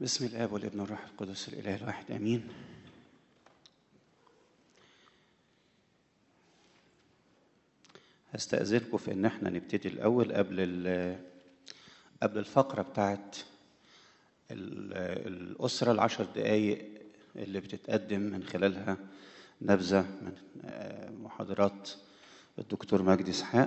بسم الاب والابن والروح القدس الاله الواحد امين هستأذنكم في ان احنا نبتدي الاول قبل ال- قبل الفقره بتاعت ال- الاسره العشر دقائق اللي بتتقدم من خلالها نبذه من آه، محاضرات الدكتور مجدي اسحاق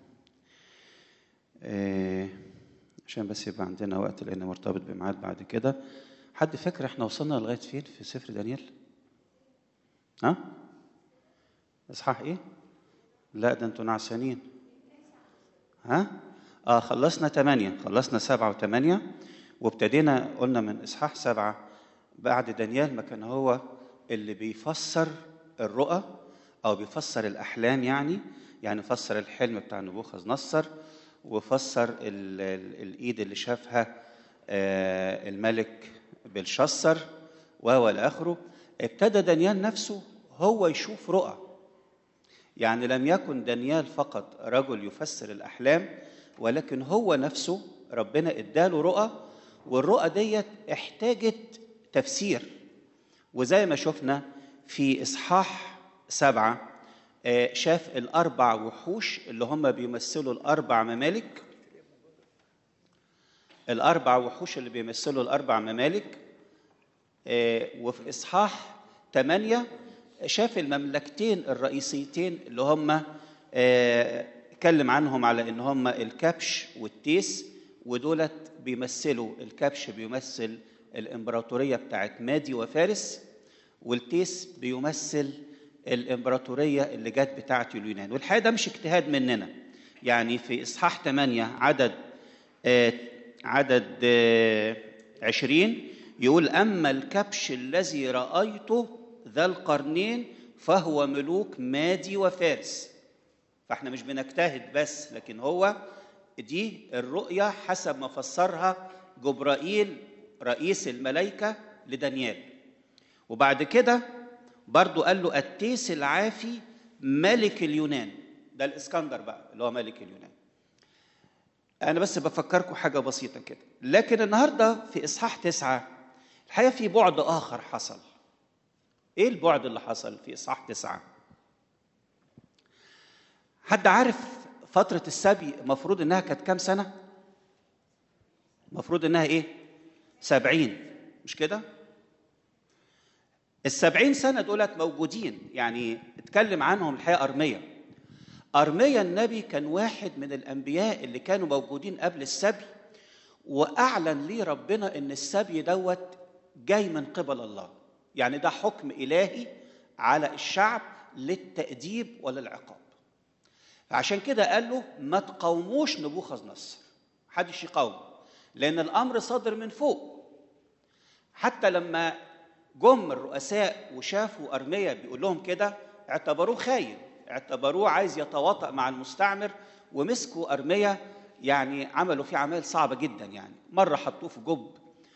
آه، عشان بس يبقى عندنا وقت لان مرتبط بميعاد بعد كده حد فاكر احنا وصلنا لغايه فين في سفر دانيال ها اصحاح ايه لا ده انتوا نعسانين ها اه خلصنا ثمانية خلصنا سبعة وثمانية وابتدينا قلنا من إصحاح سبعة بعد دانيال ما كان هو اللي بيفسر الرؤى أو بيفسر الأحلام يعني يعني فسر الحلم بتاع نبوخذ نصر وفسر ال- ال- الإيد اللي شافها آه، الملك بلشسر وهو آخره ابتدى دانيال نفسه هو يشوف رؤى يعني لم يكن دانيال فقط رجل يفسر الأحلام ولكن هو نفسه ربنا اداله رؤى والرؤى ديت احتاجت تفسير وزي ما شفنا في إصحاح سبعة آه، شاف الأربع وحوش اللي هم بيمثلوا الأربع ممالك الأربع وحوش اللي بيمثلوا الأربع ممالك آه، وفي إصحاح ثمانية شاف المملكتين الرئيسيتين اللي هم آه، اتكلم عنهم على ان هم الكبش والتيس ودولت بيمثلوا الكبش بيمثل الامبراطوريه بتاعت مادي وفارس والتيس بيمثل الامبراطوريه اللي جت بتاعت اليونان والحقيقه ده مش اجتهاد مننا يعني في اصحاح 8 عدد آه، عدد آه، عشرين يقول أما الكبش الذي رأيته ذا القرنين فهو ملوك مادي وفارس فاحنا مش بنجتهد بس لكن هو دي الرؤية حسب ما فسرها جبرائيل رئيس الملائكة لدانيال وبعد كده برضو قال له التيس العافي ملك اليونان ده الاسكندر بقى اللي هو ملك اليونان أنا بس بفكركم حاجة بسيطة كده لكن النهاردة في إصحاح تسعة الحقيقة في بعد آخر حصل إيه البعد اللي حصل في إصحاح تسعة؟ حد عارف فترة السبي المفروض إنها كانت كام سنة؟ المفروض إنها إيه؟ سبعين مش كده؟ السبعين سنة دولت موجودين يعني اتكلم عنهم الحقيقة أرمية أرميا النبي كان واحد من الأنبياء اللي كانوا موجودين قبل السبي وأعلن ليه ربنا إن السبي دوت جاي من قبل الله يعني ده حكم إلهي على الشعب للتأديب وللعقاب عشان كده قال له ما تقاوموش نبوخذ نصر محدش يقاوم لأن الأمر صادر من فوق حتى لما جم الرؤساء وشافوا أرميا بيقول لهم كده اعتبروه خاين اعتبروه عايز يتواطأ مع المستعمر ومسكوا أرميا يعني عملوا فيه عمال صعبة جدا يعني مرة حطوه في جب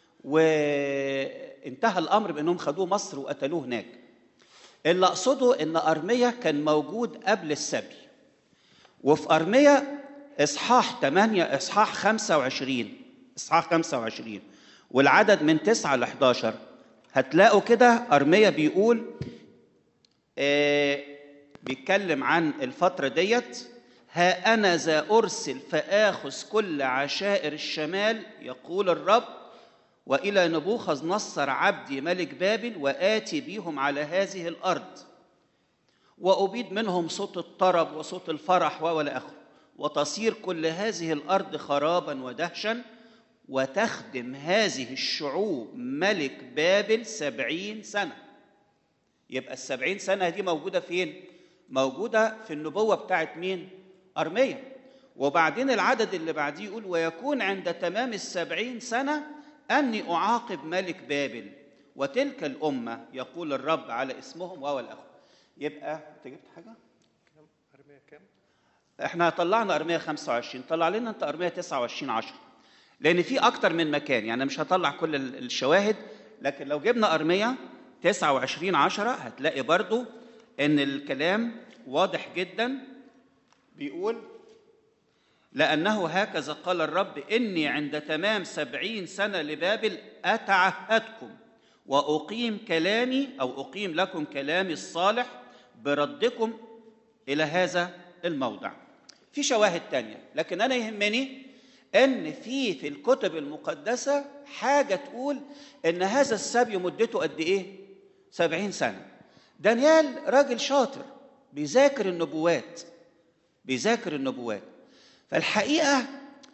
وانتهى الأمر بأنهم خدوه مصر وقتلوه هناك اللي أقصده أن أرميا كان موجود قبل السبي وفي أرميا إصحاح 8 إصحاح 25 إصحاح 25 والعدد من 9 ل 11 هتلاقوا كده أرميا بيقول آه بيتكلم عن الفترة ديت ها أنا ذا أرسل فآخذ كل عشائر الشمال يقول الرب وإلى نبوخذ نصر عبدي ملك بابل وآتي بهم على هذه الأرض وأبيد منهم صوت الطرب وصوت الفرح ولا آخره وتصير كل هذه الأرض خرابا ودهشا وتخدم هذه الشعوب ملك بابل سبعين سنة يبقى السبعين سنة دي موجودة فين؟ موجودة في النبوة بتاعت مين؟ أرمية وبعدين العدد اللي بعديه يقول ويكون عند تمام السبعين سنة أني أعاقب ملك بابل وتلك الأمة يقول الرب على اسمهم وهو الأخ يبقى أنت جبت حاجة؟ أرمية كام؟ احنا طلعنا أرمية 25 طلع لنا أنت أرمية 29 10 لأن في أكتر من مكان يعني أنا مش هطلع كل ال- الشواهد لكن لو جبنا أرمية 29 10 هتلاقي برضو إن الكلام واضح جدا بيقول لأنه هكذا قال الرب إني عند تمام سبعين سنة لبابل أتعهدكم وأقيم كلامي أو أقيم لكم كلامي الصالح بردكم إلى هذا الموضع في شواهد تانية لكن أنا يهمني ان في في الكتب المقدسه حاجه تقول ان هذا السبي مدته قد ايه سبعين سنه دانيال راجل شاطر بيذاكر النبوات بيذاكر النبوات فالحقيقه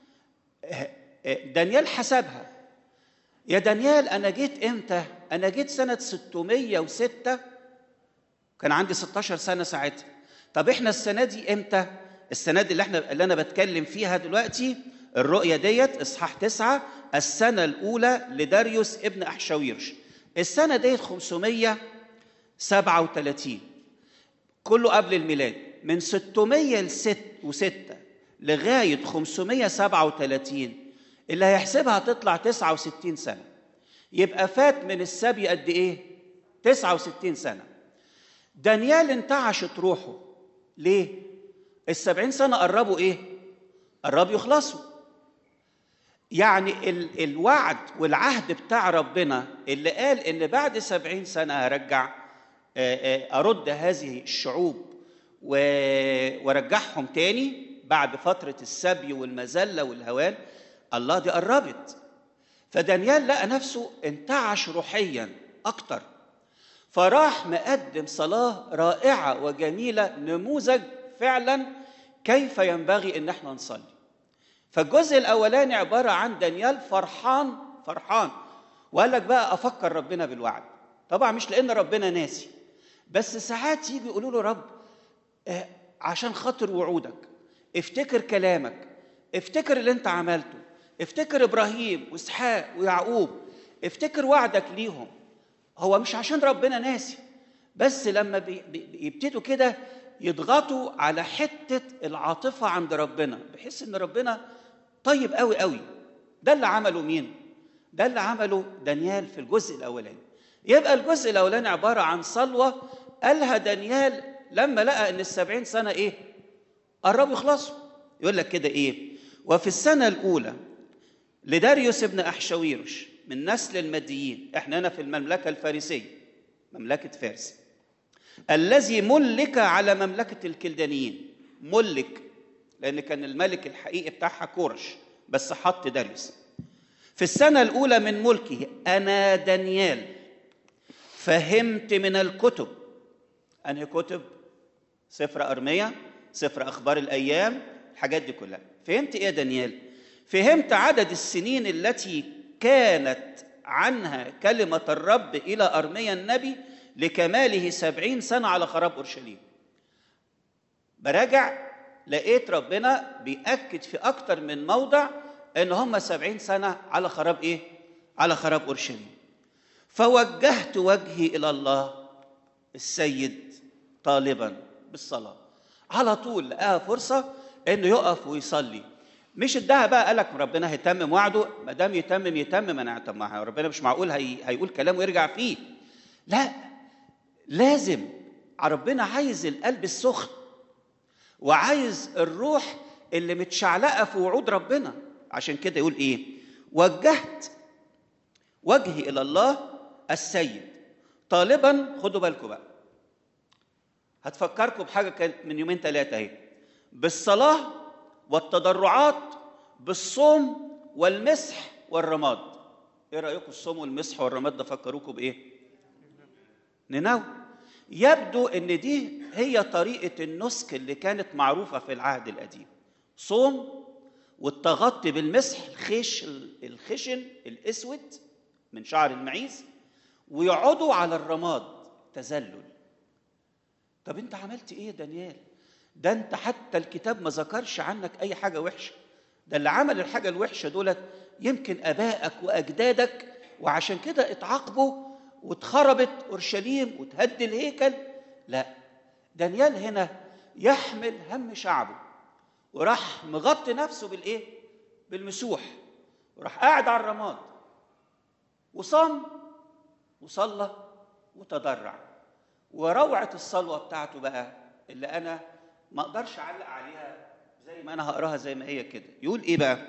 دانيال حسبها يا دانيال انا جيت امتى انا جيت سنه 606 كان عندي 16 سنه ساعتها طب احنا السنه دي امتى السنه دي اللي احنا اللي انا بتكلم فيها دلوقتي الرؤية ديت إصحاح تسعة السنة الأولى لداريوس ابن أحشاويرش السنة ديت 537 كله قبل الميلاد من 606 لغاية 537 اللي هيحسبها تطلع 69 سنة يبقى فات من السبي قد إيه؟ 69 سنة دانيال انتعشت روحه ليه؟ السبعين سنة قربوا إيه؟ قربوا يخلصوا يعني ال الوعد والعهد بتاع ربنا اللي قال ان بعد سبعين سنة هرجع أرد هذه الشعوب وارجعهم تاني بعد فترة السبي والمذلة والهوان الله دي قربت فدانيال لقى نفسه انتعش روحيا أكتر فراح مقدم صلاة رائعة وجميلة نموذج فعلا كيف ينبغي ان احنا نصلي فالجزء الاولاني عباره عن دانيال فرحان فرحان وقال لك بقى افكر ربنا بالوعد طبعا مش لان ربنا ناسي بس ساعات يجي يقولوا له رب آه عشان خاطر وعودك افتكر كلامك افتكر اللي انت عملته افتكر ابراهيم واسحاق ويعقوب افتكر وعدك ليهم هو مش عشان ربنا ناسي بس لما بي بيبتدوا كده يضغطوا على حته العاطفه عند ربنا بحيث ان ربنا طيب قوي قوي ده اللي عمله مين ده اللي عمله دانيال في الجزء الاولاني يبقى الجزء الاولاني عباره عن صلوه قالها دانيال لما لقى ان السبعين سنه ايه قربوا يخلصوا يقول لك كده ايه وفي السنه الاولى لداريوس ابن احشاويرش من نسل المديين احنا هنا في المملكه الفارسيه مملكه فارس الذي ملك على مملكة الكلدانيين ملك لأن كان الملك الحقيقي بتاعها كورش بس حط داريوس في السنة الأولى من ملكه أنا دانيال فهمت من الكتب أنهي كتب سفر أرمية سفر أخبار الأيام الحاجات دي كلها فهمت إيه يا دانيال فهمت عدد السنين التي كانت عنها كلمة الرب إلى أرميا النبي لكماله سبعين سنة على خراب أورشليم براجع لقيت ربنا بيأكد في أكتر من موضع إن هم سبعين سنة على خراب إيه؟ على خراب أورشليم فوجهت وجهي إلى الله السيد طالبا بالصلاة على طول لقاها فرصة إنه يقف ويصلي مش اداها بقى قال لك ربنا هيتمم وعده ما دام يتمم يتمم انا طب ما ربنا مش معقول هي... هيقول كلام ويرجع فيه لا لازم ربنا عايز القلب السخن وعايز الروح اللي متشعلقه في وعود ربنا عشان كده يقول ايه وجهت وجهي الى الله السيد طالبا خدوا بالكم بقى هتفكركم بحاجه كانت من يومين ثلاثه اهي بالصلاه والتضرعات بالصوم والمسح والرماد ايه رايكم الصوم والمسح والرماد ده فكروكم بايه نينوى يبدو ان دي هي طريقه النسك اللي كانت معروفه في العهد القديم صوم والتغطي بالمسح الخيش الخشن الاسود من شعر المعيز ويقعدوا على الرماد تذلل طب انت عملت ايه يا دانيال ده انت حتى الكتاب ما ذكرش عنك اي حاجه وحشه ده اللي عمل الحاجه الوحشه دولت يمكن ابائك واجدادك وعشان كده اتعاقبوا واتخربت اورشليم وتهد الهيكل لا دانيال هنا يحمل هم شعبه وراح مغطي نفسه بالايه بالمسوح وراح قاعد على الرماد وصام وصلى وتضرع وروعه الصلوه بتاعته بقى اللي انا ما اقدرش اعلق عليها زي ما انا هقراها زي ما هي كده يقول ايه بقى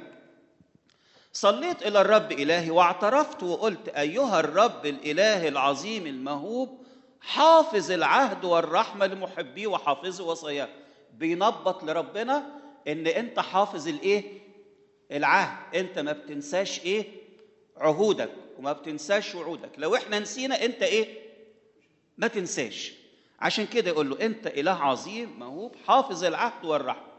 صليت الى الرب الهي واعترفت وقلت ايها الرب الاله العظيم المهوب حافظ العهد والرحمه لمحبيه وحافظه وصاياه بينبط لربنا ان انت حافظ الايه العهد انت ما بتنساش ايه عهودك وما بتنساش وعودك لو احنا نسينا انت ايه ما تنساش عشان كده يقول له انت اله عظيم موهوب حافظ العهد والرحمه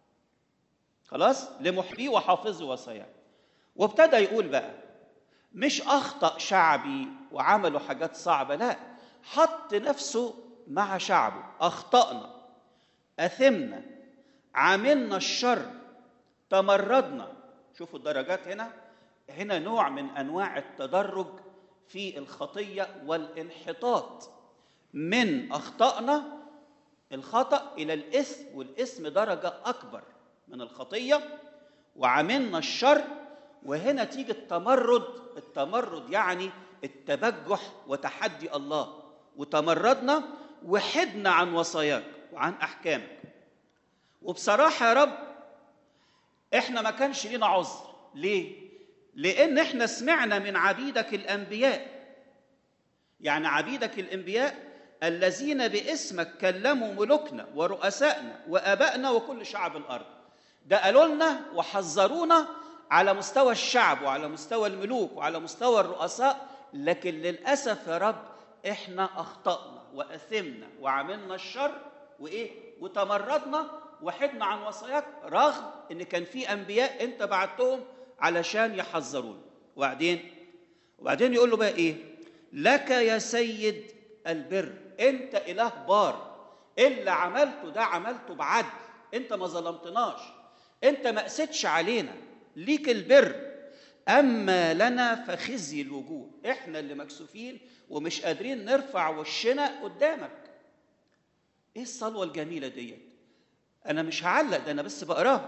خلاص لمحبيه وحافظه وصاياه وابتدى يقول بقى مش اخطا شعبي وعملوا حاجات صعبه لا حط نفسه مع شعبه اخطانا اثمنا عملنا الشر تمردنا شوفوا الدرجات هنا هنا نوع من انواع التدرج في الخطيه والانحطاط من اخطائنا الخطا الى الاثم والاثم درجه اكبر من الخطيه وعملنا الشر وهنا تيجي التمرد التمرد يعني التبجح وتحدي الله وتمردنا وحدنا عن وصاياك وعن احكامك وبصراحه يا رب احنا ما كانش لينا عذر ليه لان احنا سمعنا من عبيدك الانبياء يعني عبيدك الانبياء الذين باسمك كلموا ملوكنا ورؤسائنا وابائنا وكل شعب الارض ده قالوا لنا وحذرونا على مستوى الشعب وعلى مستوى الملوك وعلى مستوى الرؤساء لكن للاسف يا رب احنا اخطانا واثمنا وعملنا الشر وايه وتمردنا وحدنا عن وصاياك رغم ان كان في انبياء انت بعتهم علشان يحذرونا وبعدين وبعدين يقول له بقى ايه لك يا سيد البر انت اله بار اللي عملته ده عملته بعدل انت ما ظلمتناش انت ما قسيتش علينا ليك البر اما لنا فخزي الوجوه احنا اللي مكسوفين ومش قادرين نرفع وشنا قدامك ايه الصلوه الجميله ديت انا مش هعلق ده انا بس بقراها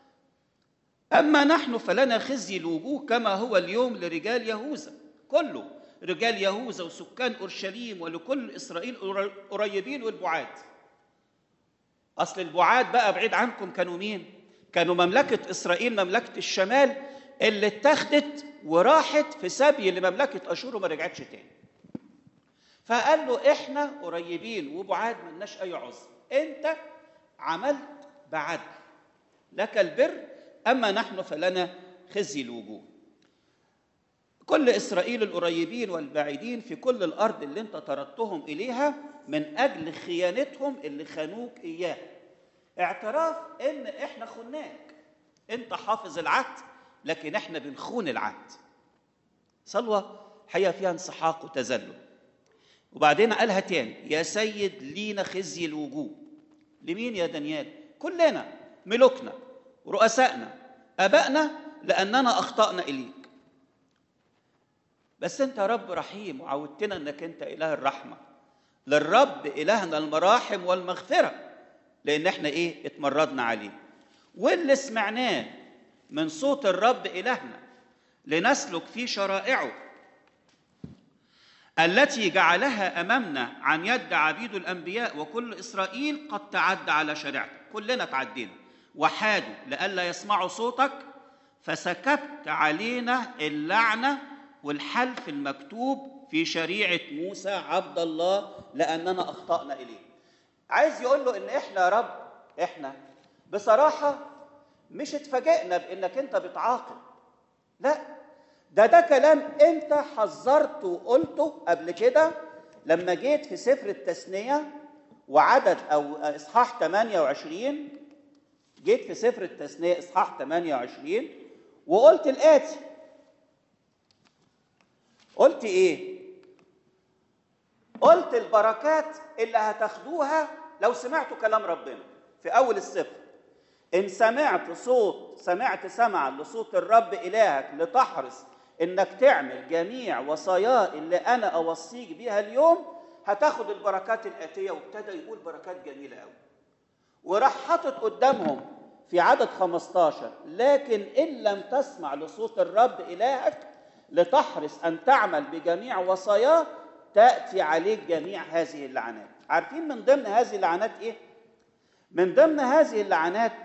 اما نحن فلنا خزي الوجوه كما هو اليوم لرجال يهوذا كله رجال يهوذا وسكان اورشليم ولكل اسرائيل قريبين والبعاد اصل البعاد بقى بعيد عنكم كانوا مين كانوا مملكه اسرائيل مملكه الشمال اللي اتخذت وراحت في سبي لمملكه اشور وما رجعتش تاني فقال له احنا قريبين وبعاد ملناش اي عذر انت عملت بعدل لك البر اما نحن فلنا خزي الوجوه كل اسرائيل القريبين والبعيدين في كل الارض اللي انت طردتهم اليها من اجل خيانتهم اللي خانوك اياها اعتراف ان احنا خناك انت حافظ العهد لكن احنا بنخون العهد صلوه حقيقه فيها انسحاق وتذلل وبعدين قالها تاني يا سيد لينا خزي الوجوه لمين يا دانيال كلنا ملوكنا رؤسائنا ابائنا لاننا اخطانا اليك بس انت رب رحيم وعودتنا انك انت اله الرحمه للرب الهنا المراحم والمغفره لان احنا ايه اتمردنا عليه واللي سمعناه من صوت الرب الهنا لنسلك في شرائعه التي جعلها امامنا عن يد عبيد الانبياء وكل اسرائيل قد تعدى على شريعتك كلنا تعدينا وحادوا لئلا يسمعوا صوتك فسكبت علينا اللعنه والحلف المكتوب في شريعه موسى عبد الله لاننا اخطانا اليه عايز يقول له ان احنا يا رب احنا بصراحه مش اتفاجئنا بانك انت بتعاقب لا ده ده كلام انت حذرته وقلته قبل كده لما جيت في سفر التثنيه وعدد او اصحاح 28 جيت في سفر التثنيه اصحاح 28 وقلت الاتي قلت ايه قلت البركات اللي هتاخدوها لو سمعتوا كلام ربنا في اول السفر ان سمعت صوت سمعت سمعا لصوت الرب الهك لتحرص انك تعمل جميع وصاياه اللي انا اوصيك بيها اليوم هتاخد البركات الاتيه وابتدى يقول بركات جميله قوي وراح حاطط قدامهم في عدد 15 لكن ان لم تسمع لصوت الرب الهك لتحرص ان تعمل بجميع وصاياه تاتي عليك جميع هذه اللعنات عارفين من ضمن هذه اللعنات ايه من ضمن هذه اللعنات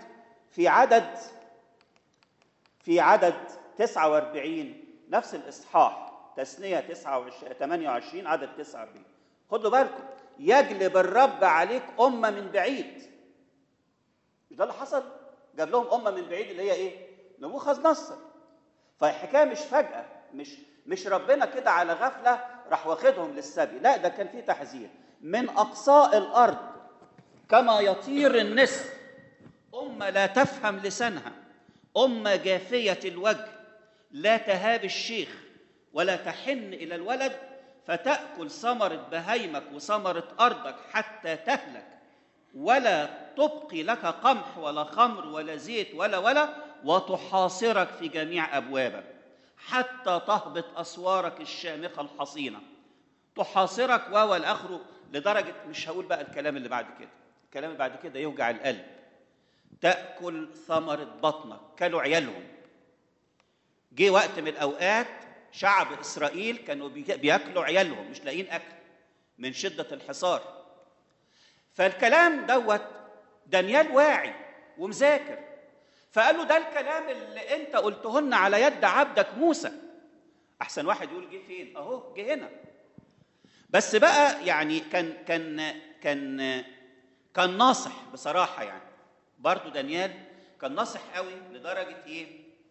في عدد في عدد 49 نفس الاصحاح تثنيه 29 28 عدد 49 خدوا بالكم يجلب الرب عليك امه من بعيد مش ده اللي حصل جاب لهم امه من بعيد اللي هي ايه نبوخذ نصر فالحكايه مش فجاه مش مش ربنا كده على غفله راح واخدهم للسبي لا ده كان في تحذير من اقصاء الارض كما يطير النسر امه لا تفهم لسانها امه جافيه الوجه لا تهاب الشيخ ولا تحن الى الولد فتاكل ثمره بهيمك وثمره ارضك حتى تهلك ولا تبقي لك قمح ولا خمر ولا زيت ولا ولا وتحاصرك في جميع ابوابك حتى تهبط اسوارك الشامخه الحصينه تحاصرك و والاخر لدرجه مش هقول بقى الكلام اللي بعد كده الكلام اللي بعد كده يوجع القلب تاكل ثمره بطنك كلوا عيالهم جه وقت من الاوقات شعب اسرائيل كانوا بياكلوا عيالهم مش لاقيين اكل من شده الحصار فالكلام دوت دانيال واعي ومذاكر فقال له ده الكلام اللي انت قلته لنا على يد عبدك موسى احسن واحد يقول جه فين اهو جه هنا بس بقى يعني كان كان كان كان ناصح بصراحه يعني برضو دانيال كان ناصح قوي لدرجه ايه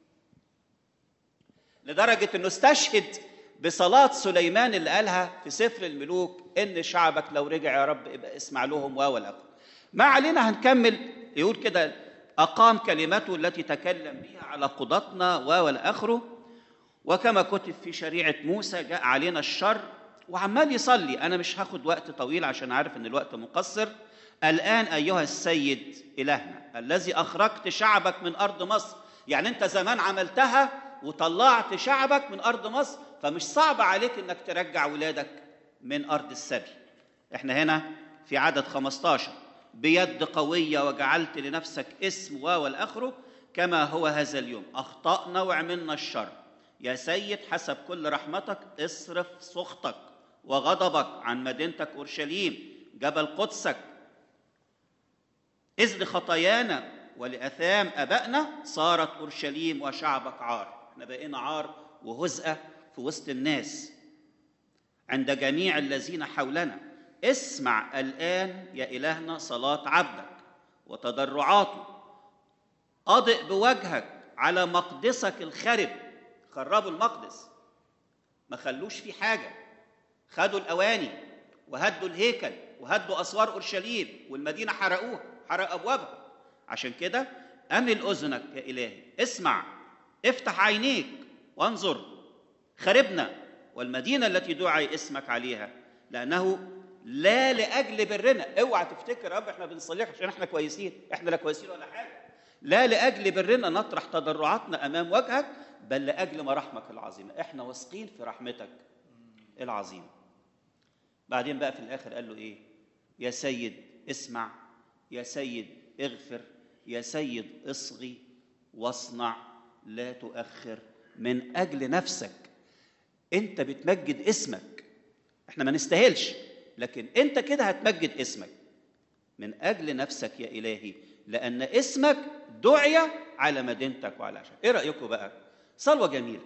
لدرجه انه استشهد بصلاة سليمان اللي قالها في سفر الملوك إن شعبك لو رجع يا رب ابقى اسمع لهم واو الأخر. ما علينا هنكمل يقول كده أقام كلمته التي تكلم بها على قضاتنا واو الآخر وكما كتب في شريعة موسى جاء علينا الشر وعمال يصلي أنا مش هاخد وقت طويل عشان عارف إن الوقت مقصر الآن أيها السيد إلهنا الذي أخرجت شعبك من أرض مصر يعني أنت زمان عملتها وطلعت شعبك من أرض مصر فمش صعب عليك انك ترجع ولادك من ارض السبي احنا هنا في عدد 15 بيد قوية وجعلت لنفسك اسم والاخره كما هو هذا اليوم اخطأنا وعملنا الشر يا سيد حسب كل رحمتك اصرف سخطك وغضبك عن مدينتك اورشليم جبل قدسك اذ لخطايانا ولاثام ابائنا صارت اورشليم وشعبك عار احنا بقينا عار وهزأه في وسط الناس عند جميع الذين حولنا اسمع الآن يا إلهنا صلاة عبدك وتضرعاته أضئ بوجهك على مقدسك الخرب خربوا المقدس ما خلوش فيه حاجة خدوا الأواني وهدوا الهيكل وهدوا أسوار أورشليم والمدينة حرقوها حرق أبوابها عشان كده أمل أذنك يا إلهي اسمع افتح عينيك وانظر خربنا والمدينة التي دعي اسمك عليها لأنه لا لأجل برنا اوعى تفتكر رب احنا بنصليك عشان احنا كويسين احنا لا كويسين ولا حاجة لا لأجل برنا نطرح تضرعاتنا أمام وجهك بل لأجل مراحمك العظيمة احنا واثقين في رحمتك العظيمة بعدين بقى في الآخر قال له إيه يا سيد اسمع يا سيد اغفر يا سيد اصغي واصنع لا تؤخر من أجل نفسك انت بتمجد اسمك احنا ما نستاهلش لكن انت كده هتمجد اسمك من اجل نفسك يا الهي لان اسمك دعي على مدينتك وعلى عشان ايه رايكم بقى صلوه جميله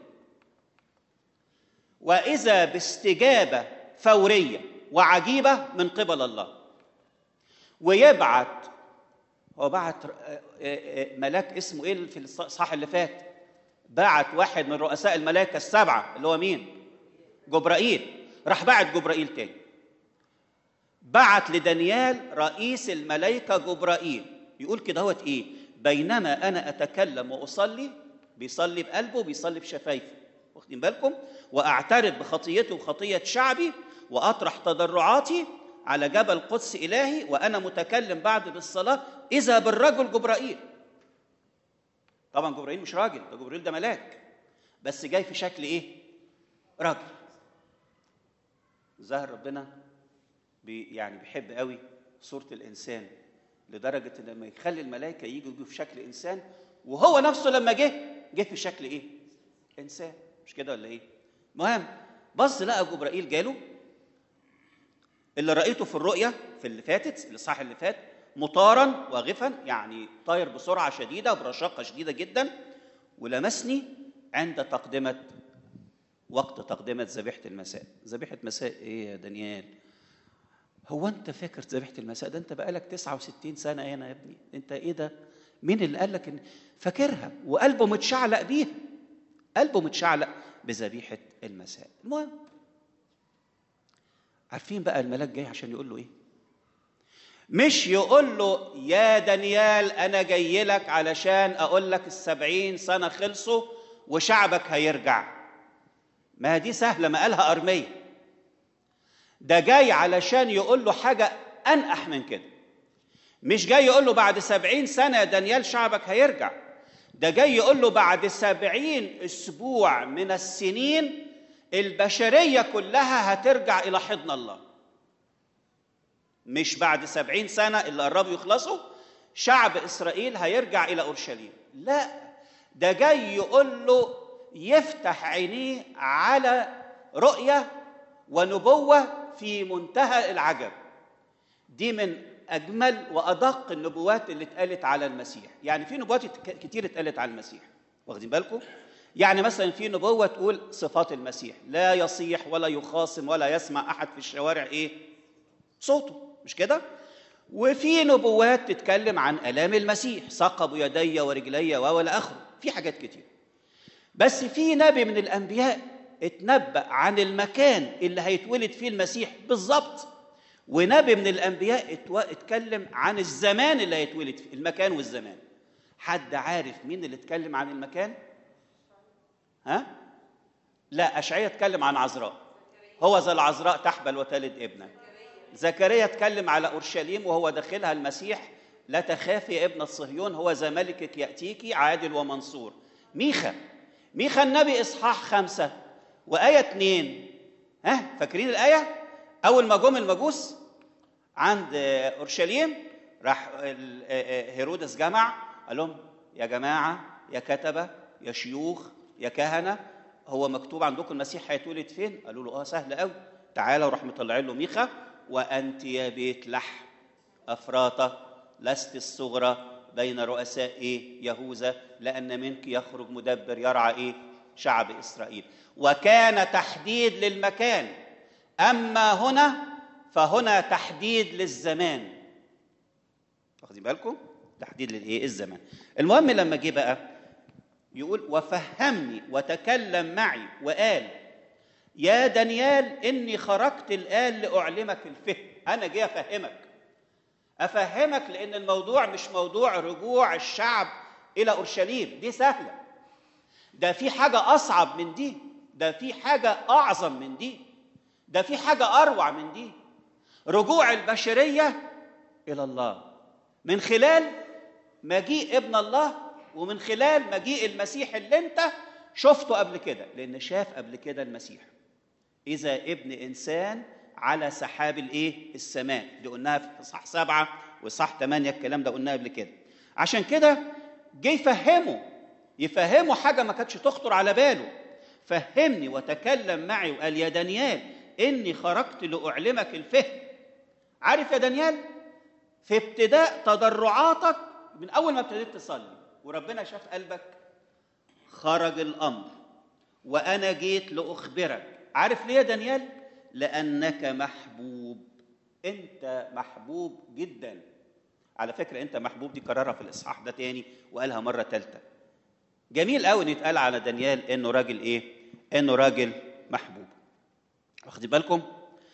واذا باستجابه فوريه وعجيبه من قبل الله ويبعت هو بعت ملاك اسمه ايه في الصح اللي فات بعت واحد من رؤساء الملائكه السبعه اللي هو مين جبرائيل راح بعت جبرائيل تاني بعت لدانيال رئيس الملائكه جبرائيل يقول كده هوت ايه بينما انا اتكلم واصلي بيصلي بقلبه بيصلي بشفايفه واخدين بالكم واعترف بخطيتي وخطيه شعبي واطرح تضرعاتي على جبل قدس الهي وانا متكلم بعد بالصلاه اذا بالرجل جبرائيل طبعا جبرائيل مش راجل ده جبرائيل ده ملاك بس جاي في شكل ايه راجل ظاهر ربنا بي يعني بيحب قوي صوره الانسان لدرجه ان لما يخلي الملائكه يجوا يجوا في شكل انسان وهو نفسه لما جه جه في شكل ايه انسان مش كده ولا ايه مهم بص لقى جبرائيل جاله اللي رايته في الرؤيه في اللي فاتت الاصحاح اللي فات مطارا واغفا يعني طاير بسرعه شديده برشاقه شديده جدا ولمسني عند تقدمه وقت تقدمه ذبيحه المساء ذبيحه مساء ايه يا دانيال هو انت فاكر ذبيحه المساء ده انت بقالك 69 سنه هنا يا ابني انت ايه ده مين اللي قال لك ان فاكرها وقلبه متشعلق بيها قلبه متشعلق بذبيحه المساء المهم عارفين بقى الملاك جاي عشان يقول له ايه مش يقول له يا دانيال انا جاي لك علشان اقول لك السبعين سنه خلصوا وشعبك هيرجع ما دي سهله ما قالها ارميه ده جاي علشان يقول له حاجه انقح من كده مش جاي يقول له بعد سبعين سنه يا دانيال شعبك هيرجع ده جاي يقول له بعد سبعين اسبوع من السنين البشريه كلها هترجع الى حضن الله مش بعد سبعين سنة اللي قربوا يخلصوا شعب إسرائيل هيرجع إلى أورشليم لا ده جاي يقول له يفتح عينيه على رؤية ونبوة في منتهى العجب دي من أجمل وأدق النبوات اللي اتقالت على المسيح يعني في نبوات كتير اتقالت على المسيح واخدين بالكم يعني مثلا في نبوة تقول صفات المسيح لا يصيح ولا يخاصم ولا يسمع أحد في الشوارع إيه صوته مش كده وفي نبوات تتكلم عن الام المسيح ثقب يدي ورجلي والى اخره في حاجات كتير بس في نبي من الانبياء اتنبأ عن المكان اللي هيتولد فيه المسيح بالظبط ونبي من الانبياء اتكلم عن الزمان اللي هيتولد فيه المكان والزمان حد عارف مين اللي اتكلم عن المكان ها لا اشعياء اتكلم عن عذراء هو ذا العذراء تحبل وتلد ابنا زكريا اتكلم على اورشليم وهو داخلها المسيح لا تخافي يا ابنة صهيون هو ذا ملكك يأتيك عادل ومنصور ميخا ميخا النبي إصحاح خمسة وآية اتنين ها فاكرين الآية؟ أول ما جم المجوس عند أورشليم راح هيرودس جمع قال لهم يا جماعة يا كتبة يا شيوخ يا كهنة هو مكتوب عندكم المسيح هيتولد فين؟ قالوا له اه سهل قوي تعالى وراح مطلعين له ميخا وأنت يا بيت لحم أفراطة لست الصغرى بين رؤساء إيه؟ يهوذا لأن منك يخرج مدبر يرعى إيه؟ شعب إسرائيل وكان تحديد للمكان أما هنا فهنا تحديد للزمان واخدين بالكم؟ تحديد للإيه؟ الزمان المهم لما جه بقى يقول وفهمني وتكلم معي وقال يا دانيال اني خرجت الان لاعلمك الفهم انا جاي افهمك افهمك لان الموضوع مش موضوع رجوع الشعب الى اورشليم دي سهله ده في حاجه اصعب من دي ده في حاجه اعظم من دي ده في حاجه اروع من دي رجوع البشريه الى الله من خلال مجيء ابن الله ومن خلال مجيء المسيح اللي انت شفته قبل كده لان شاف قبل كده المسيح اذا ابن انسان على سحاب الايه السماء دي قلناها في صح سبعة وصح ثمانية الكلام ده قلناه قبل كده عشان كده جه يفهمه يفهمه حاجة ما كانتش تخطر على باله فهمني وتكلم معي وقال يا دانيال إني خرجت لأعلمك الفهم عارف يا دانيال في ابتداء تضرعاتك من أول ما ابتديت تصلي وربنا شاف قلبك خرج الأمر وأنا جيت لأخبرك عارف ليه يا دانيال؟ لأنك محبوب أنت محبوب جدا على فكرة أنت محبوب دي كررها في الإصحاح ده تاني وقالها مرة تالتة جميل قوي إن يتقال على دانيال إنه راجل إيه؟ إنه راجل محبوب واخدين بالكم؟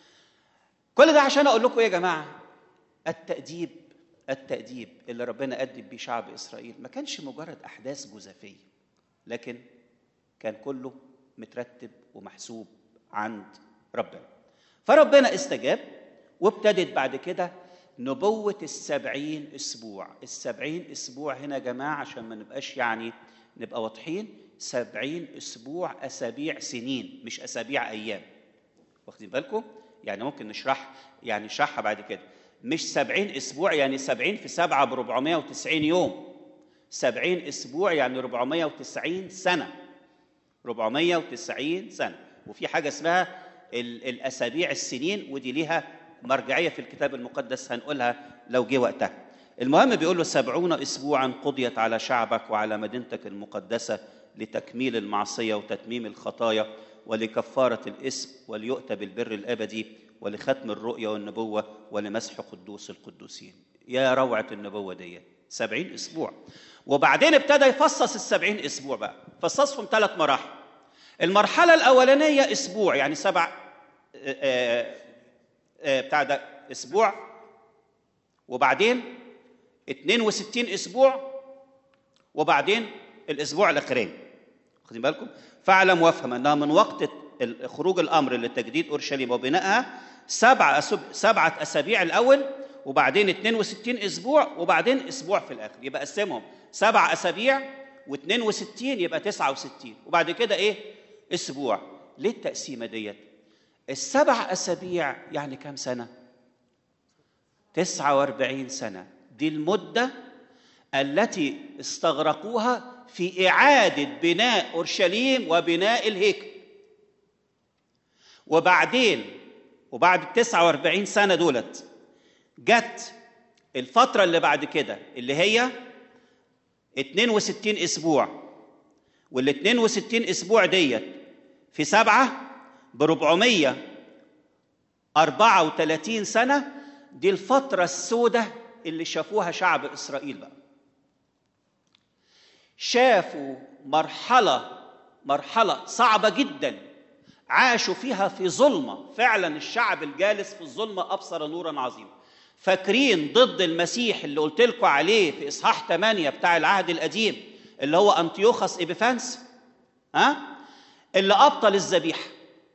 كل ده عشان أقول لكم إيه يا جماعة؟ التأديب التأديب اللي ربنا أدب بيه شعب إسرائيل ما كانش مجرد أحداث جزافية لكن كان كله مترتب ومحسوب عند ربنا فربنا استجاب وابتدت بعد كده نبوة السبعين أسبوع السبعين أسبوع هنا يا جماعة عشان ما نبقاش يعني نبقى واضحين سبعين أسبوع أسابيع سنين مش أسابيع أيام واخدين بالكم؟ يعني ممكن نشرح يعني نشرحها بعد كده مش سبعين أسبوع يعني سبعين في سبعة بربعمية وتسعين يوم سبعين أسبوع يعني ربعمية وتسعين سنة ربعمية وتسعين سنة وفي حاجة اسمها الأسابيع السنين ودي ليها مرجعية في الكتاب المقدس هنقولها لو جه وقتها المهم بيقول له سبعون اسبوعا قضيت على شعبك وعلى مدينتك المقدسه لتكميل المعصيه وتتميم الخطايا ولكفاره الاسم وليؤتى بالبر الابدي ولختم الرؤيا والنبوه ولمسح قدوس القدوسين يا روعه النبوه دي سبعين اسبوع وبعدين ابتدى يفصص السبعين اسبوع بقى فصصهم ثلاث مراحل المرحله الاولانيه اسبوع يعني سبع آه، آه، بتاع ده اسبوع وبعدين 62 اسبوع وبعدين الاسبوع الاخراني واخدين بالكم فاعلم وافهم انها من وقت ال- خروج الامر لتجديد اورشليم وبنائها سبع أسب... سبعه اسابيع الاول وبعدين 62 اسبوع وبعدين اسبوع في الاخر يبقى قسمهم سبع اسابيع و62 يبقى 69 وبعد كده ايه اسبوع ليه التقسيمه ديت السبع اسابيع يعني كام سنه 49 سنة دي المدة التي استغرقوها في إعادة بناء أورشليم وبناء الهيكل وبعدين وبعد ال 49 سنة دولت جت الفترة اللي بعد كده اللي هي 62 أسبوع وال 62 أسبوع ديت في سبعة ب 434 سنة دي الفترة السوداء اللي شافوها شعب إسرائيل بقى شافوا مرحلة مرحلة صعبة جدا عاشوا فيها في ظلمة فعلا الشعب الجالس في الظلمة أبصر نورا عظيما فاكرين ضد المسيح اللي قلت لكم عليه في إصحاح 8 بتاع العهد القديم اللي هو أنطيوخس إبيفانس ها اللي أبطل الذبيحة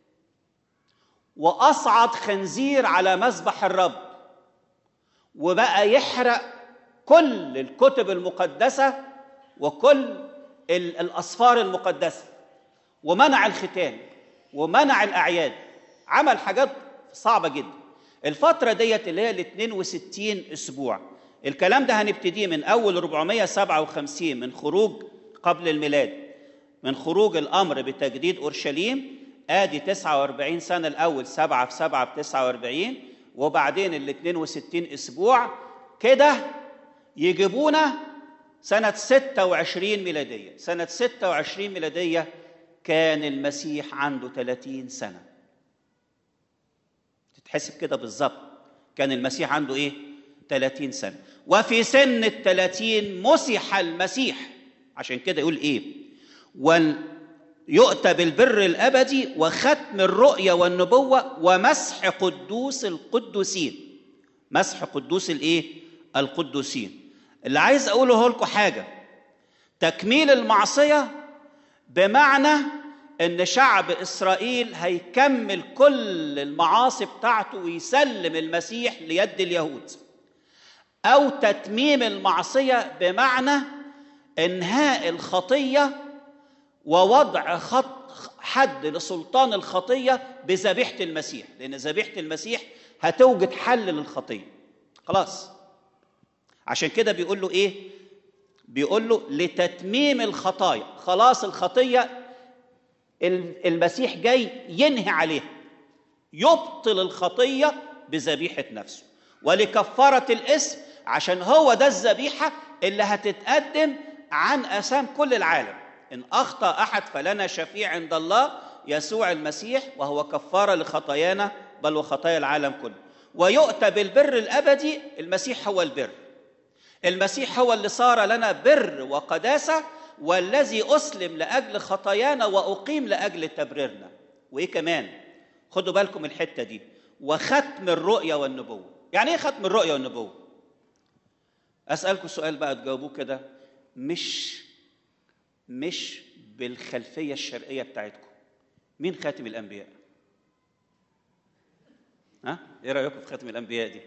وأصعد خنزير على مذبح الرب وبقى يحرق كل الكتب المقدسة وكل ال- الأسفار المقدسة ومنع الختان ومنع الأعياد عمل حاجات صعبة جدا الفترة ديت اللي هي ال 62 أسبوع الكلام ده هنبتديه من أول 457 من خروج قبل الميلاد من خروج الأمر بتجديد أورشليم آدي 49 سنة الأول سبعة في سبعة ب 49 وبعدين ال 62 أسبوع كده يجيبونا سنة 26 ميلادية سنة 26 ميلادية كان المسيح عنده 30 سنة تتحسب كده بالظبط كان المسيح عنده ايه 30 سنة وفي سن الثلاثين مسح المسيح عشان كده يقول ايه ويؤتى بالبر الأبدي وختم الرؤيا والنبوة ومسح قدوس القدوسين مسح قدوس الايه القدوسين اللي عايز اقوله لكم حاجة تكميل المعصية بمعنى ان شعب اسرائيل هيكمل كل المعاصي بتاعته ويسلم المسيح ليد اليهود او تتميم المعصيه بمعنى انهاء الخطيه ووضع خط حد لسلطان الخطيه بذبيحه المسيح لان ذبيحه المسيح هتوجد حل للخطيه خلاص عشان كده بيقول له ايه بيقول له لتتميم الخطايا خلاص الخطيه المسيح جاي ينهي عليها يبطل الخطيه بذبيحه نفسه ولكفاره الاسم عشان هو ده الذبيحه اللي هتتقدم عن اثام كل العالم ان اخطا احد فلنا شفيع عند الله يسوع المسيح وهو كفاره لخطايانا بل وخطايا العالم كله ويؤتى بالبر الابدي المسيح هو البر المسيح هو اللي صار لنا بر وقداسه والذي اسلم لاجل خطايانا واقيم لاجل تبريرنا وايه كمان خدوا بالكم الحته دي وختم الرؤيا والنبوه يعني ايه ختم الرؤيا والنبوه اسالكم سؤال بقى تجاوبوه كده مش مش بالخلفيه الشرقيه بتاعتكم مين خاتم الانبياء ها ايه رايكم في خاتم الانبياء دي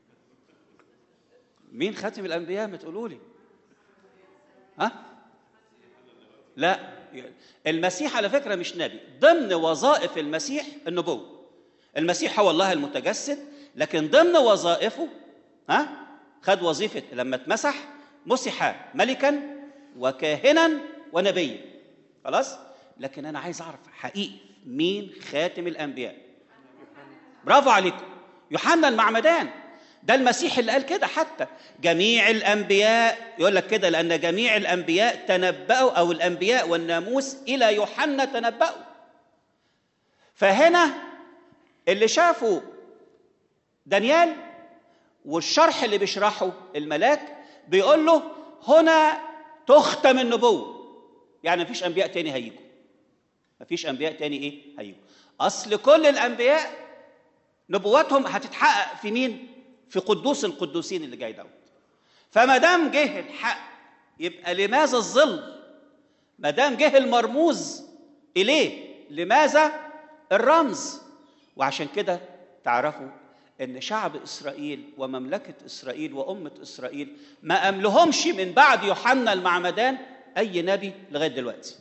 مين خاتم الانبياء ما تقولوا لي ها لا المسيح على فكره مش نبي ضمن وظائف المسيح النبوه المسيح هو الله المتجسد لكن ضمن وظائفه ها خد وظيفه لما اتمسح مسح ملكا وكاهنا ونبيا خلاص لكن انا عايز اعرف حقيقي مين خاتم الانبياء برافو عليكم يوحنا المعمدان ده المسيح اللي قال كده حتى جميع الانبياء يقول لك كده لان جميع الانبياء تنبأوا او الانبياء والناموس الى يوحنا تنبأوا فهنا اللي شافوا دانيال والشرح اللي بيشرحه الملاك بيقول له هنا تختم النبوة يعني مفيش أنبياء تاني هيجوا مفيش أنبياء تاني إيه هيجوا أصل كل الأنبياء نبواتهم هتتحقق في مين؟ في قدوس القدوسين اللي جاي دوت فما دام جه الحق يبقى لماذا الظل؟ ما دام جه المرموز إليه لماذا الرمز؟ وعشان كده تعرفوا ان شعب اسرائيل ومملكه اسرائيل وامه اسرائيل ما املهمش من بعد يوحنا المعمدان اي نبي لغايه دلوقتي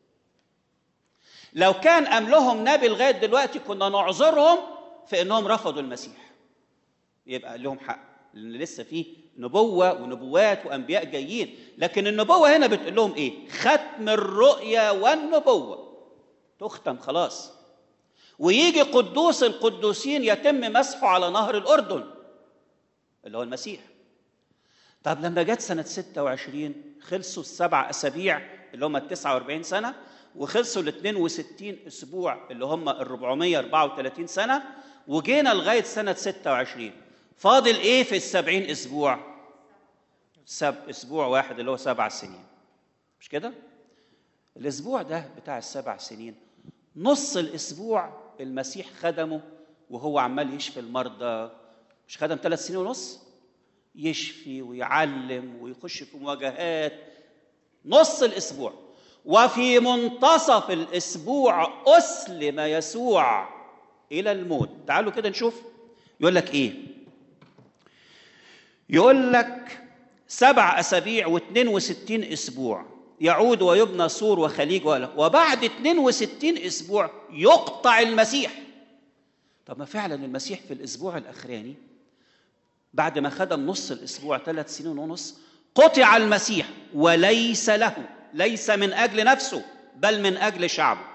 لو كان املهم نبي لغايه دلوقتي كنا نعذرهم في انهم رفضوا المسيح يبقى لهم حق لان لسه في نبوه ونبوات وانبياء جايين لكن النبوه هنا بتقول لهم ايه ختم الرؤيا والنبوه تختم خلاص ويجي قدوس القدوسين يتم مسحه على نهر الأردن اللي هو المسيح طب لما جت سنة 26 خلصوا السبع أسابيع اللي هم ال 49 سنة وخلصوا ال 62 أسبوع اللي هم ال 434 سنة وجينا لغاية سنة 26 فاضل إيه في السبعين أسبوع؟ سب أسبوع واحد اللي هو سبع سنين مش كده؟ الأسبوع ده بتاع السبع سنين نص الاسبوع المسيح خدمه وهو عمال يشفي المرضى مش خدم ثلاث سنين ونص يشفي ويعلم ويخش في مواجهات نص الاسبوع وفي منتصف الاسبوع اسلم يسوع الى الموت تعالوا كده نشوف يقول لك ايه يقول لك سبع اسابيع و62 اسبوع يعود ويبنى سور وخليج وبعد 62 اسبوع يقطع المسيح طب ما فعلا المسيح في الاسبوع الاخراني بعد ما خدم نص الاسبوع ثلاث سنين ونص قطع المسيح وليس له ليس من اجل نفسه بل من اجل شعبه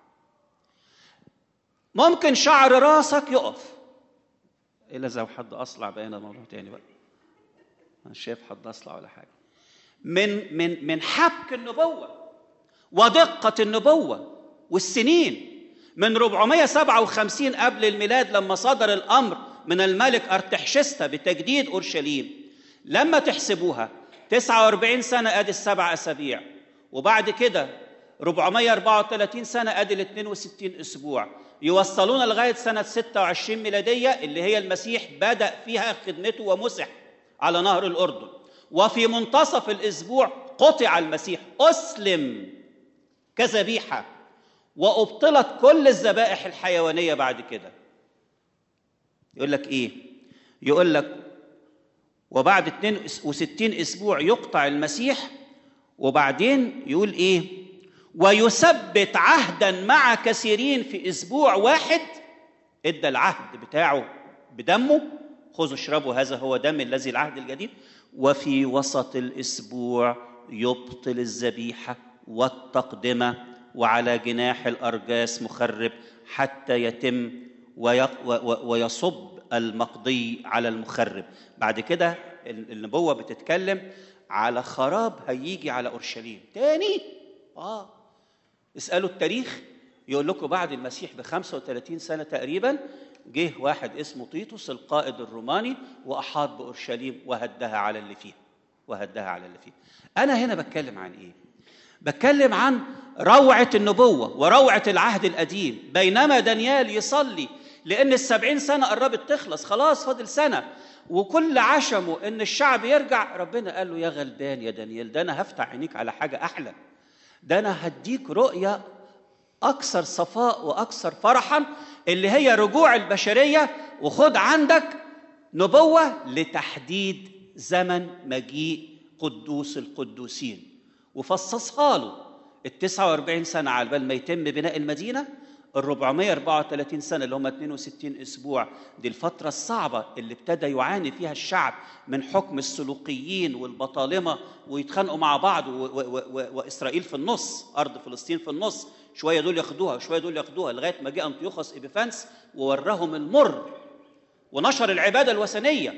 ممكن شعر راسك يقف الا لو حد اصلع بقى موضوع تاني بقى انا شايف حد اصلع ولا حاجه من من من حبك النبوة ودقة النبوة والسنين من 457 قبل الميلاد لما صدر الأمر من الملك أرتحشستا بتجديد أورشليم لما تحسبوها 49 سنة أدي السبع أسابيع وبعد كده 434 سنة أدي ال 62 أسبوع يوصلونا لغاية سنة 26 ميلادية اللي هي المسيح بدأ فيها خدمته ومسح على نهر الأردن وفي منتصف الاسبوع قطع المسيح اسلم كذبيحه وابطلت كل الذبائح الحيوانيه بعد كده يقول لك ايه يقول لك وبعد 62 اسبوع يقطع المسيح وبعدين يقول ايه ويثبت عهدا مع كثيرين في اسبوع واحد ادى العهد بتاعه بدمه خذوا اشربوا هذا هو دم الذي العهد الجديد وفي وسط الاسبوع يبطل الذبيحه والتقدمه وعلى جناح الارجاس مخرب حتى يتم ويصب المقضي على المخرب بعد كده النبوه بتتكلم على خراب هيجي على اورشليم تاني اه اسالوا التاريخ يقول لكم بعد المسيح ب 35 سنه تقريبا جه واحد اسمه تيتوس القائد الروماني واحاط باورشليم وهدها على اللي فيها وهدها على اللي فيها انا هنا بتكلم عن ايه بتكلم عن روعة النبوة وروعة العهد القديم بينما دانيال يصلي لأن السبعين سنة قربت تخلص خلاص فاضل سنة وكل عشمه إن الشعب يرجع ربنا قال له يا غلبان يا دانيال ده أنا هفتح عينيك على حاجة أحلى ده أنا هديك رؤية أكثر صفاء وأكثر فرحا اللي هي رجوع البشرية وخد عندك نبوة لتحديد زمن مجيء قدوس القدوسين وفصصها له ال 49 سنة على بال ما يتم بناء المدينة ال 434 سنة اللي هم 62 أسبوع دي الفترة الصعبة اللي ابتدى يعاني فيها الشعب من حكم السلوقيين والبطالمة ويتخانقوا مع بعض و- و- و- وإسرائيل في النص أرض فلسطين في النص شوية دول ياخدوها وشوية دول ياخدوها لغاية ما جه أنطيوخوس إبيفانس ووراهم المر ونشر العبادة الوثنية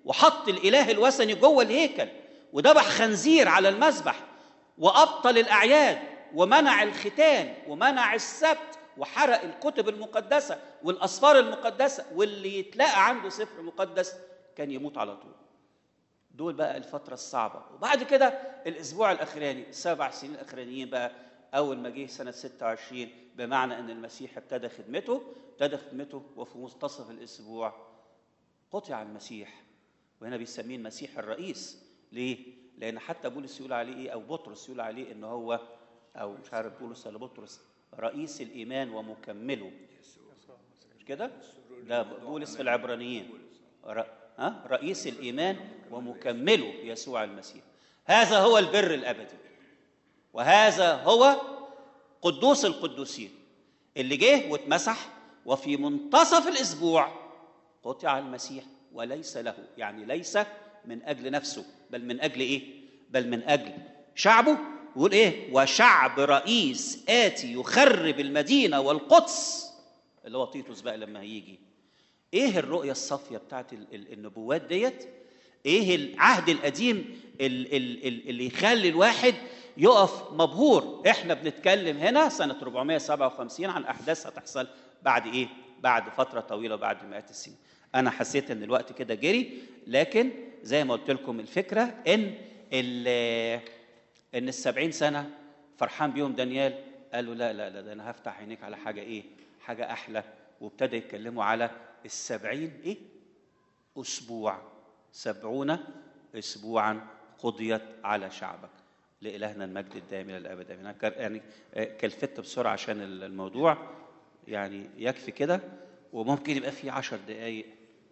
وحط الاله الوثني جوه الهيكل وذبح خنزير على المذبح وابطل الاعياد ومنع الختان ومنع السبت وحرق الكتب المقدسه والاسفار المقدسه واللي يتلاقى عنده سفر مقدس كان يموت على طول دول بقى الفترة الصعبة وبعد كده الأسبوع الأخراني السبع سنين الأخرانيين بقى أول ما جه سنة 26 بمعنى أن المسيح ابتدى خدمته ابتدى خدمته وفي منتصف الأسبوع قطع المسيح وهنا بيسميه المسيح الرئيس ليه؟ لأن حتى بولس يقول عليه إيه أو بطرس يقول عليه إن هو أو مش عارف بولس ولا بطرس رئيس الإيمان ومكمله مش كده؟ ده بولس في العبرانيين ر... ها؟ رئيس الإيمان ومكمله يسوع المسيح هذا هو البر الأبدي وهذا هو قدوس القدوسين اللي جه واتمسح وفي منتصف الأسبوع قطع المسيح وليس له يعني ليس من أجل نفسه بل من أجل إيه؟ بل من أجل شعبه يقول إيه؟ وشعب رئيس آتي يخرب المدينة والقدس اللي هو تيتوس بقى لما هيجي ايه الرؤيه الصافيه بتاعت ال- ال- النبوات ديت ايه العهد القديم ال- ال- ال- اللي يخلي الواحد يقف مبهور احنا بنتكلم هنا سنه 457 عن احداث هتحصل بعد ايه بعد فتره طويله بعد مئات السنين انا حسيت ان الوقت كده جري لكن زي ما قلت لكم الفكره ان ال- ان السبعين سنه فرحان بيهم دانيال قال له لا لا لا ده انا هفتح عينيك على حاجه ايه حاجه احلى وابتدى يتكلموا على السبعين ايه اسبوع سبعون اسبوعا قضيت على شعبك لالهنا المجد الدائم الى الابد امين أنا كر- يعني آه، كلفت بسرعه عشان الموضوع يعني يكفي كده وممكن يبقى في عشر دقائق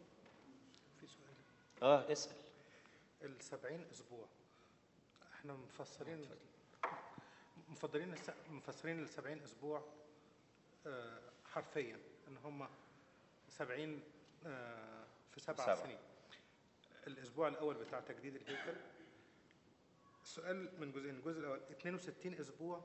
في سؤال اه اسال السبعين أسبوع احنا مفسرين مفضلين الس- مفسرين السبعين أسبوع آه، حرفيا إن هم سبعين آه، في سبع سبعة. سنين الأسبوع الأول بتاع تجديد الهيكل سؤال من جزئين الجزء الأول 62 أسبوع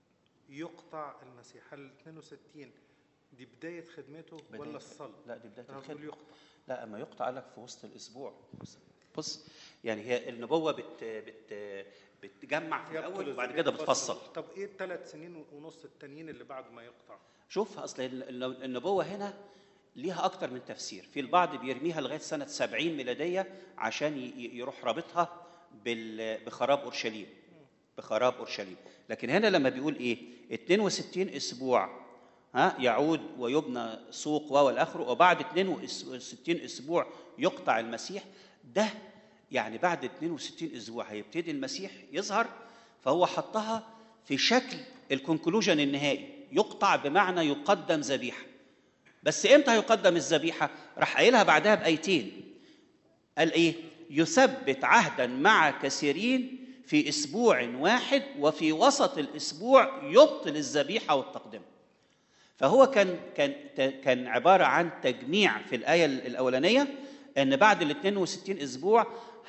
يقطع المسيح هل 62 دي بداية خدمته بداية ولا خدمة. الصلب؟ لا دي بداية أنا بقول الخدمة. يقطع لا اما يقطع لك في وسط الاسبوع بص يعني هي النبوه بت بت بتجمع في يبطل الاول وبعد الذبيحة كده بس. بتفصل طب ايه الثلاث سنين ونص التانيين اللي بعد ما يقطع؟ شوف اصل ال- ال- النبوه هنا ليها اكتر من تفسير في البعض بيرميها لغايه سنه 70 ميلاديه عشان ي- ي- يروح رابطها بال- بخراب اورشليم بخراب اورشليم لكن هنا لما بيقول ايه 62 اسبوع ها يعود ويبنى سوق والى اخره وبعد 62 اسبوع يقطع المسيح ده يعني بعد 62 اسبوع هيبتدي المسيح يظهر فهو حطها في شكل الكونكلوجن النهائي يقطع بمعنى يقدم ذبيحه بس امتى هيقدم الذبيحه راح قايلها بعدها بايتين قال ايه يثبت عهدا مع كثيرين في اسبوع واحد وفي وسط الاسبوع يبطل الذبيحه والتقدمه فهو كان كان كان عباره عن تجميع في الايه الاولانيه ان بعد ال 62 اسبوع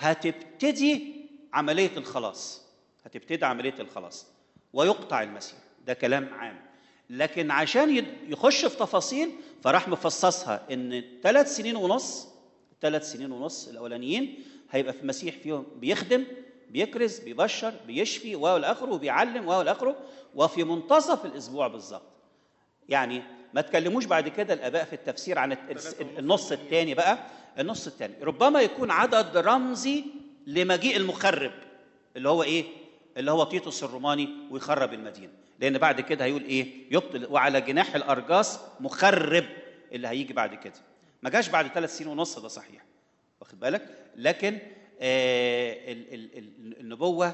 هتبتدي عمليه الخلاص هتبتدي عمليه الخلاص ويقطع المسيح ده كلام عام لكن عشان يد- يخش في تفاصيل فراح مفصصها ان ثلاث سنين ونص ثلاث سنين ونص الاولانيين هيبقى في المسيح فيهم بيخدم بيكرز بيبشر بيشفي والى اخره وبيعلم والى اخره وفي منتصف الاسبوع بالظبط يعني ما تكلموش بعد كده الاباء في التفسير عن الت- ثلاثة ونص النص الثاني بقى النص الثاني ربما يكون عدد رمزي لمجيء المخرب اللي هو ايه اللي هو تيتوس الروماني ويخرب المدينه لان بعد كده هيقول ايه يبطل وعلى جناح الارجاس مخرب اللي هيجي بعد كده ما جاش بعد ثلاث سنين ونص ده صحيح واخد بالك لكن آه ال- ال- ال- النبوه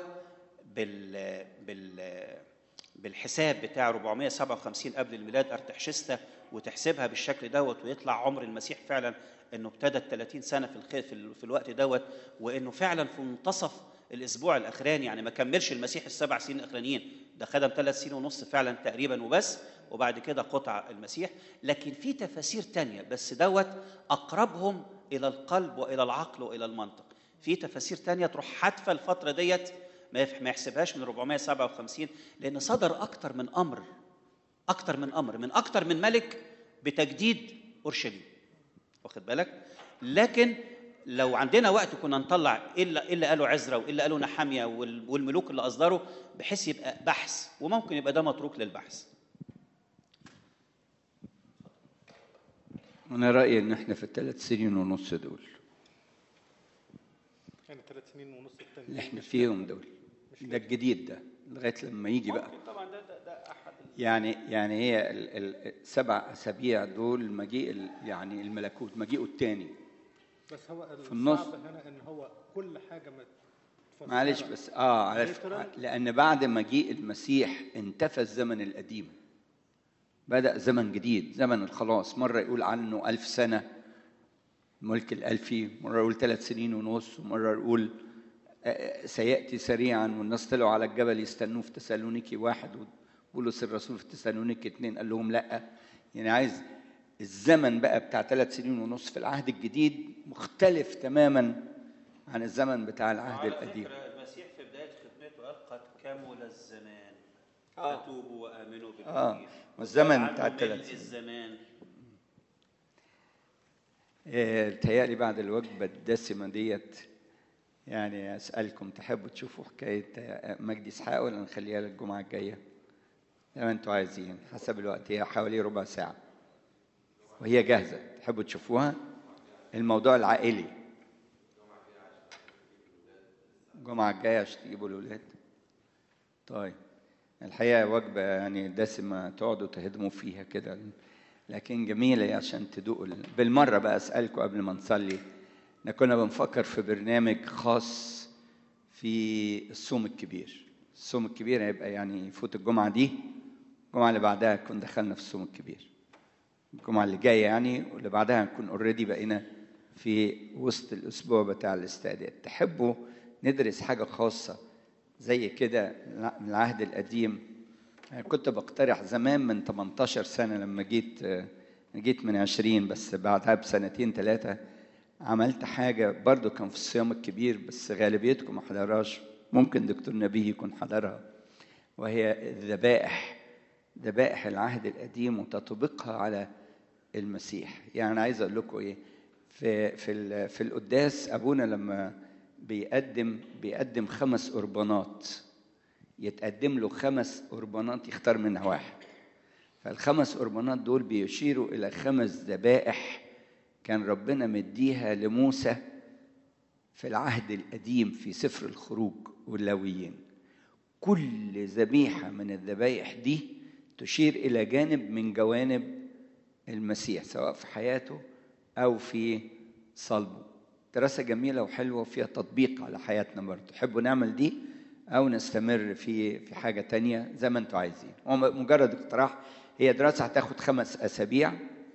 بال بال بالحساب بتاع 457 قبل الميلاد ارتحشستا وتحسبها بالشكل دوت ويطلع عمر المسيح فعلا انه ابتدى 30 سنه في الخير في, ال- في الوقت دوت وانه فعلا في منتصف الاسبوع الاخراني يعني ما كملش المسيح السبع سنين الاخرانيين ده خدم ثلاث سنين ونص فعلا تقريبا وبس وبعد كده قطع المسيح لكن في تفاسير تانية بس دوت اقربهم الى القلب والى العقل والى المنطق في تفاسير تانية تروح حاتفه الفتره ديت ما يف- ما يحسبهاش من 457 لان صدر اكتر من امر اكتر من امر من اكتر من ملك بتجديد اورشليم واخد بالك لكن لو عندنا وقت كنا نطلع ايه اللي إيه اللي قاله عزرا وايه اللي قاله نحاميه وال- والملوك اللي اصدروا بحيث يبقى بحث وممكن يبقى ده متروك للبحث انا رايي ان احنا في الثلاث سنين ونص دول يعني ثلاث سنين ونص اللي التانيين احنا فيهم دول ده الجديد ده لغايه لما يجي بقى طبعا ده ده, ده احد يعني يعني هي ال- السبع اسابيع دول مجيء ال- يعني الملكوت مجيئه الثاني بس هو في النص. الصعب هنا ان هو كل حاجه متفصلة. معلش بس اه عرفت Literal. لان بعد مجيء المسيح انتفى الزمن القديم بدا زمن جديد زمن الخلاص مره يقول عنه ألف سنه ملك الألفي مرة يقول ثلاث سنين ونص ومرة يقول آه، سيأتي سريعا والناس طلعوا على الجبل يستنوه في تسالونيكي واحد وبولس الرسول في تسالونيكي اتنين قال لهم لا يعني عايز الزمن بقى بتاع ثلاث سنين ونص في العهد الجديد مختلف تماما عن الزمن بتاع العهد القديم المسيح في بدايه خدمته قال قد كمل الزمان آه. فتوبوا وامنوا اه بالانجيل والزمن وعنه بتاع ملء الثلاث سنين الزمان آه، تهيألي بعد الوجبة الدسمة ديت يعني أسألكم تحبوا تشوفوا حكاية آه، مجدي إسحاق ولا نخليها للجمعة الجاية؟ زي ما أنتوا عايزين حسب الوقت هي حوالي ربع ساعة وهي جاهزة تحبوا تشوفوها؟ الموضوع العائلي الجمعة الجاية عشان تجيبوا الأولاد طيب الحقيقة وجبة يعني دسمة تقعدوا تهدموا فيها كده لكن جميلة عشان تدوقوا ال- بالمرة بقى أسألكم قبل ما نصلي احنا كنا بنفكر في برنامج خاص في الصوم الكبير الصوم الكبير هيبقى يعني يفوت الجمعة دي الجمعة اللي بعدها نكون دخلنا في الصوم الكبير الجمعة اللي جاية يعني واللي بعدها نكون اوريدي بقينا في وسط الأسبوع بتاع الاستعداد تحبوا ندرس حاجة خاصة زي كده من العهد القديم أنا كنت بقترح زمان من 18 سنة لما جيت آه، جيت من 20 بس بعدها بسنتين ثلاثة عملت حاجة برضو كان في الصيام الكبير بس غالبيتكم ما حضرهاش ممكن دكتور نبيه يكون حضرها وهي الذبائح ذبائح العهد القديم وتطبيقها على المسيح يعني أنا عايز اقول لكم ايه في في ال- في القداس ابونا لما بيقدم بيقدم خمس قربانات يتقدم له خمس قربانات يختار منها واحد فالخمس قربانات دول بيشيروا الى خمس ذبائح كان ربنا مديها لموسى في العهد القديم في سفر الخروج واللاويين كل ذبيحه من الذبائح دي تشير الى جانب من جوانب المسيح سواء في حياته او في صلبه دراسه جميله وحلوه وفيها تطبيق على حياتنا برضه تحبوا نعمل دي او نستمر في في حاجه تانية زي ما انتوا عايزين هو مجرد اقتراح هي دراسه هتاخد خمس اسابيع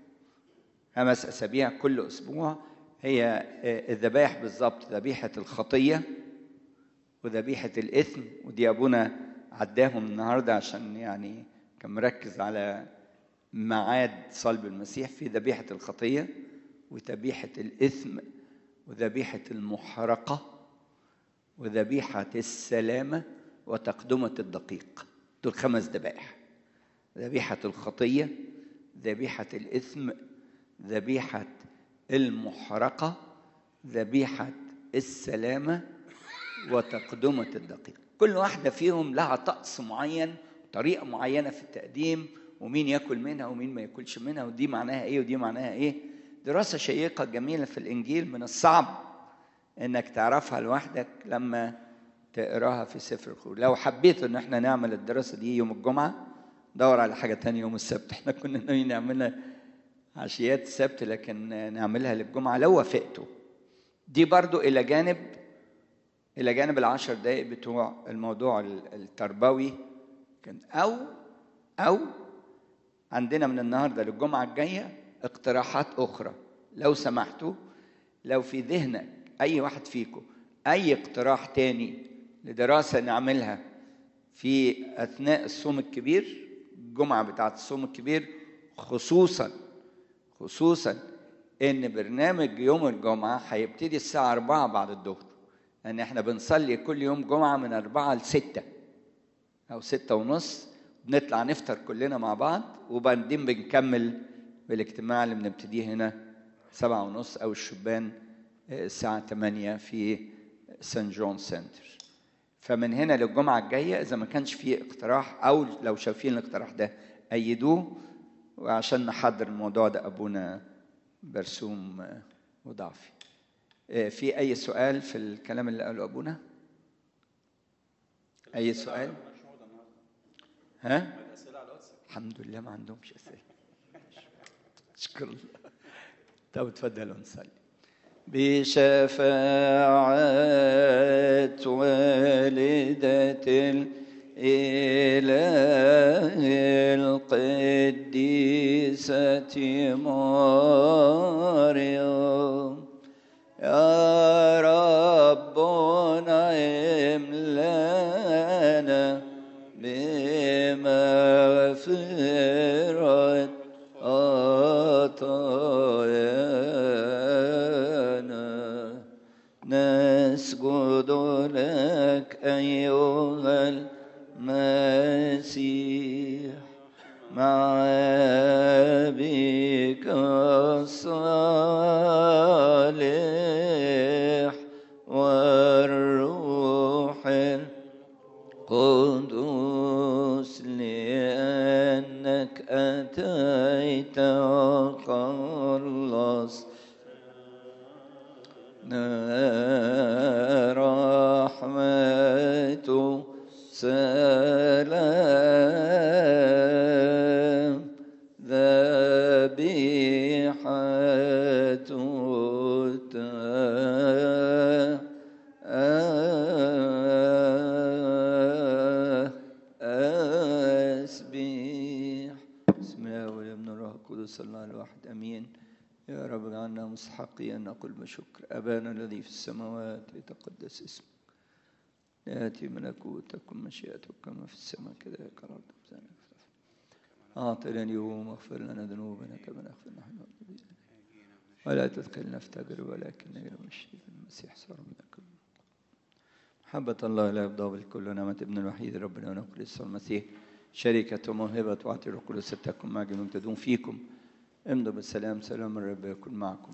خمس اسابيع كل اسبوع هي آه، الذبائح بالظبط ذبيحه الخطيه وذبيحه الاثم ودي ابونا عداهم النهارده عشان يعني كان مركز على ميعاد صلب المسيح في ذبيحه الخطيه وذبيحه الاثم وذبيحه المحرقه وذبيحه السلامه وتقدمه الدقيق دول خمس ذبائح ذبيحه الخطيه ذبيحه الاثم ذبيحه المحرقه ذبيحه السلامه وتقدمه الدقيق كل واحده فيهم لها طقس معين طريقه معينه في التقديم ومين ياكل منها ومين ما ياكلش منها ودي معناها ايه ودي معناها ايه دراسه شيقه جميله في الانجيل من الصعب انك تعرفها لوحدك لما تقراها في سفر الخروج لو حبيت ان احنا نعمل الدراسه دي يوم الجمعه دور على حاجه تانية يوم السبت احنا كنا ناويين نعملها عشيات السبت لكن نعملها للجمعه لو وافقتوا دي برضو الى جانب الى جانب العشر دقائق بتوع الموضوع التربوي كان او او عندنا من النهارده للجمعه الجايه اقتراحات اخرى لو سمحتوا لو في ذهنك اي واحد فيكم اي اقتراح تاني لدراسه نعملها في اثناء الصوم الكبير الجمعه بتاعه الصوم الكبير خصوصا خصوصا ان برنامج يوم الجمعه هيبتدي الساعه 4 بعد الظهر لان احنا بنصلي كل يوم جمعه من 4 ل 6 او 6 ونص بنطلع نفطر كلنا مع بعض وبعدين بنكمل بالاجتماع اللي بنبتديه هنا سبعة ونص او الشبان الساعة 8 في سان جون سنتر فمن هنا للجمعة الجاية إذا ما كانش في اقتراح أو لو شايفين الاقتراح ده أيدوه وعشان نحضر الموضوع ده أبونا برسوم وضعفي في أي سؤال في الكلام اللي قاله أبونا؟ أي سؤال؟ ها؟ الحمد لله ما عندهمش أسئلة شكرا الله طب اتفضلوا نصلي بشفاعة والدة الإله القديسة مريم يا ربنا املأنا بمغفرة خطايانا نسجد لك أيها المسيح مع أبيك الصالح والروح القدوس لأنك أتيت وخلصت رحمة سلام ذبيحة أسبيح بسم الله والابن الروح القدس الله الواحد امين يا رب اجعلنا مستحقين ان نقول بشكر ابانا الذي في السماوات يتقدس اسمك ياتي ملكوتك ومشيئتك كما في السماء كذلك على الارض اعطنا اليوم واغفر لنا ذنوبنا كما نغفر نحن المذنبين ولا تدخلنا في تجربه ولكن نجد من الشرير المسيح صار منك محبة الله لا يفضى بالكل نعمة ابن الوحيد ربنا ونقل المسيح شركة وموهبة وعطي القدس تكن مع جميع تدوم فيكم امضوا بالسلام سلام الرب يكن معكم